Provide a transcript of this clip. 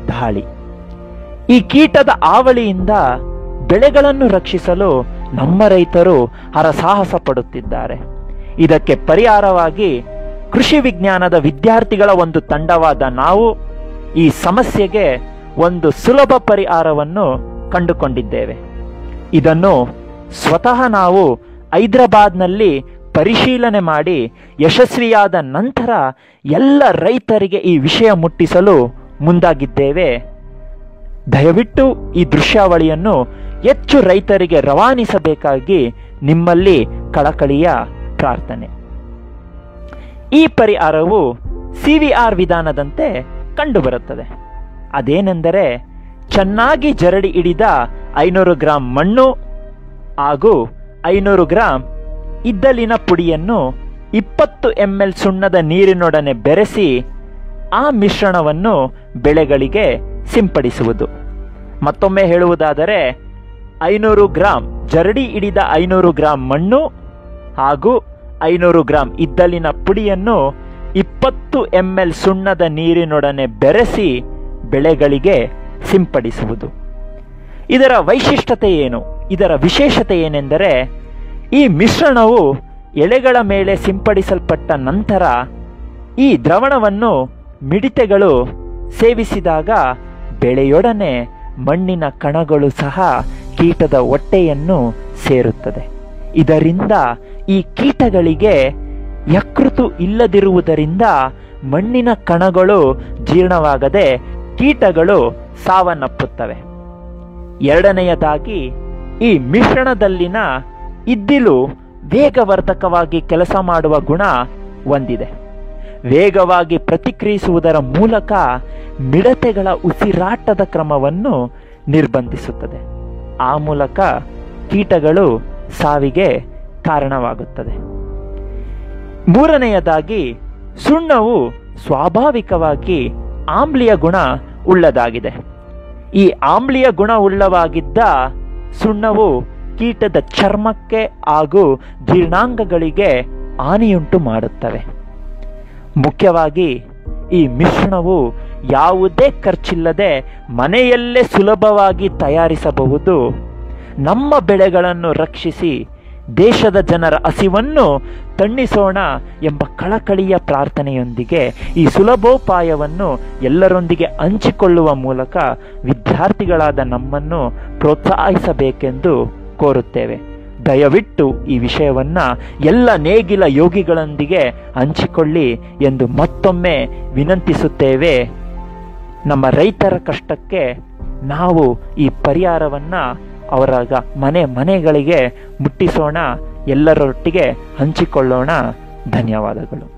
ದಾಳಿ ಈ ಕೀಟದ ಆವಳಿಯಿಂದ ಬೆಳೆಗಳನ್ನು ರಕ್ಷಿಸಲು ನಮ್ಮ ರೈತರು ಹರಸಾಹಸ ಪಡುತ್ತಿದ್ದಾರೆ ಇದಕ್ಕೆ ಪರಿಹಾರವಾಗಿ ಕೃಷಿ ವಿಜ್ಞಾನದ ವಿದ್ಯಾರ್ಥಿಗಳ ಒಂದು ತಂಡವಾದ ನಾವು ಈ ಸಮಸ್ಯೆಗೆ ಒಂದು ಸುಲಭ ಪರಿಹಾರವನ್ನು ಕಂಡುಕೊಂಡಿದ್ದೇವೆ ಇದನ್ನು ಸ್ವತಃ ನಾವು ಹೈದರಾಬಾದ್ನಲ್ಲಿ ಪರಿಶೀಲನೆ ಮಾಡಿ ಯಶಸ್ವಿಯಾದ ನಂತರ ಎಲ್ಲ ರೈತರಿಗೆ ಈ ವಿಷಯ ಮುಟ್ಟಿಸಲು ಮುಂದಾಗಿದ್ದೇವೆ ದಯವಿಟ್ಟು ಈ ದೃಶ್ಯಾವಳಿಯನ್ನು ಹೆಚ್ಚು ರೈತರಿಗೆ ರವಾನಿಸಬೇಕಾಗಿ ನಿಮ್ಮಲ್ಲಿ ಕಳಕಳಿಯ ಪ್ರಾರ್ಥನೆ ಈ ಪರಿಹಾರವು ಸಿ ವಿ ಆರ್ ವಿಧಾನದಂತೆ ಕಂಡುಬರುತ್ತದೆ ಅದೇನೆಂದರೆ ಚೆನ್ನಾಗಿ ಜರಡಿ ಹಿಡಿದ ಐನೂರು ಗ್ರಾಂ ಮಣ್ಣು ಹಾಗೂ ಐನೂರು ಗ್ರಾಂ ಇದ್ದಲಿನ ಪುಡಿಯನ್ನು ಇಪ್ಪತ್ತು ಎಂ ಎಲ್ ಸುಣ್ಣದ ನೀರಿನೊಡನೆ ಬೆರೆಸಿ ಆ ಮಿಶ್ರಣವನ್ನು ಬೆಳೆಗಳಿಗೆ ಸಿಂಪಡಿಸುವುದು ಮತ್ತೊಮ್ಮೆ ಹೇಳುವುದಾದರೆ ಐನೂರು ಗ್ರಾಂ ಜರಡಿ ಹಿಡಿದ ಐನೂರು ಗ್ರಾಂ ಮಣ್ಣು ಹಾಗೂ ಐನೂರು ಗ್ರಾಂ ಇದ್ದಲಿನ ಪುಡಿಯನ್ನು ಇಪ್ಪತ್ತು ಎಂ ಎಲ್ ಸುಣ್ಣದ ನೀರಿನೊಡನೆ ಬೆರೆಸಿ ಬೆಳೆಗಳಿಗೆ ಸಿಂಪಡಿಸುವುದು ಇದರ ವೈಶಿಷ್ಟ್ಯತೆ ಏನು ಇದರ ವಿಶೇಷತೆ ಏನೆಂದರೆ ಈ ಮಿಶ್ರಣವು ಎಲೆಗಳ ಮೇಲೆ ಸಿಂಪಡಿಸಲ್ಪಟ್ಟ ನಂತರ ಈ ದ್ರವಣವನ್ನು ಮಿಡಿತೆಗಳು ಸೇವಿಸಿದಾಗ ಬೆಳೆಯೊಡನೆ ಮಣ್ಣಿನ ಕಣಗಳು ಸಹ ಕೀಟದ ಹೊಟ್ಟೆಯನ್ನು ಸೇರುತ್ತದೆ ಇದರಿಂದ ಈ ಕೀಟಗಳಿಗೆ ಯಕೃತು ಇಲ್ಲದಿರುವುದರಿಂದ ಮಣ್ಣಿನ ಕಣಗಳು ಜೀರ್ಣವಾಗದೆ ಕೀಟಗಳು ಸಾವನ್ನಪ್ಪುತ್ತವೆ ಎರಡನೆಯದಾಗಿ ಈ ಮಿಶ್ರಣದಲ್ಲಿನ ಇದ್ದಿಲು ವೇಗವರ್ಧಕವಾಗಿ ಕೆಲಸ ಮಾಡುವ ಗುಣ ಹೊಂದಿದೆ ವೇಗವಾಗಿ ಪ್ರತಿಕ್ರಿಯಿಸುವುದರ ಮೂಲಕ ಮಿಡತೆಗಳ ಉಸಿರಾಟದ ಕ್ರಮವನ್ನು ನಿರ್ಬಂಧಿಸುತ್ತದೆ ಆ ಮೂಲಕ ಕೀಟಗಳು ಸಾವಿಗೆ ಕಾರಣವಾಗುತ್ತದೆ ಮೂರನೆಯದಾಗಿ ಸುಣ್ಣವು ಸ್ವಾಭಾವಿಕವಾಗಿ ಆಮ್ಲೀಯ ಗುಣ ಉಳ್ಳದಾಗಿದೆ ಈ ಆಮ್ಲೀಯ ಗುಣ ಉಳ್ಳವಾಗಿದ್ದ ಸುಣ್ಣವು ಕೀಟದ ಚರ್ಮಕ್ಕೆ ಹಾಗೂ ಜೀರ್ಣಾಂಗಗಳಿಗೆ ಹಾನಿಯುಂಟು ಮಾಡುತ್ತವೆ ಮುಖ್ಯವಾಗಿ ಈ ಮಿಶ್ರಣವು ಯಾವುದೇ ಖರ್ಚಿಲ್ಲದೆ ಮನೆಯಲ್ಲೇ ಸುಲಭವಾಗಿ ತಯಾರಿಸಬಹುದು ನಮ್ಮ ಬೆಳೆಗಳನ್ನು ರಕ್ಷಿಸಿ ದೇಶದ ಜನರ ಹಸಿವನ್ನು ತಣ್ಣಿಸೋಣ ಎಂಬ ಕಳಕಳಿಯ ಪ್ರಾರ್ಥನೆಯೊಂದಿಗೆ ಈ ಸುಲಭೋಪಾಯವನ್ನು ಎಲ್ಲರೊಂದಿಗೆ ಹಂಚಿಕೊಳ್ಳುವ ಮೂಲಕ ವಿದ್ಯಾರ್ಥಿಗಳಾದ ನಮ್ಮನ್ನು ಪ್ರೋತ್ಸಾಹಿಸಬೇಕೆಂದು ಕೋರುತ್ತೇವೆ ದಯವಿಟ್ಟು ಈ ವಿಷಯವನ್ನ ಎಲ್ಲ ನೇಗಿಲ ಯೋಗಿಗಳೊಂದಿಗೆ ಹಂಚಿಕೊಳ್ಳಿ ಎಂದು ಮತ್ತೊಮ್ಮೆ ವಿನಂತಿಸುತ್ತೇವೆ ನಮ್ಮ ರೈತರ ಕಷ್ಟಕ್ಕೆ ನಾವು ಈ ಪರಿಹಾರವನ್ನ ಅವರ ಮನೆ ಮನೆಗಳಿಗೆ ಮುಟ್ಟಿಸೋಣ ಎಲ್ಲರೊಟ್ಟಿಗೆ ಹಂಚಿಕೊಳ್ಳೋಣ ಧನ್ಯವಾದಗಳು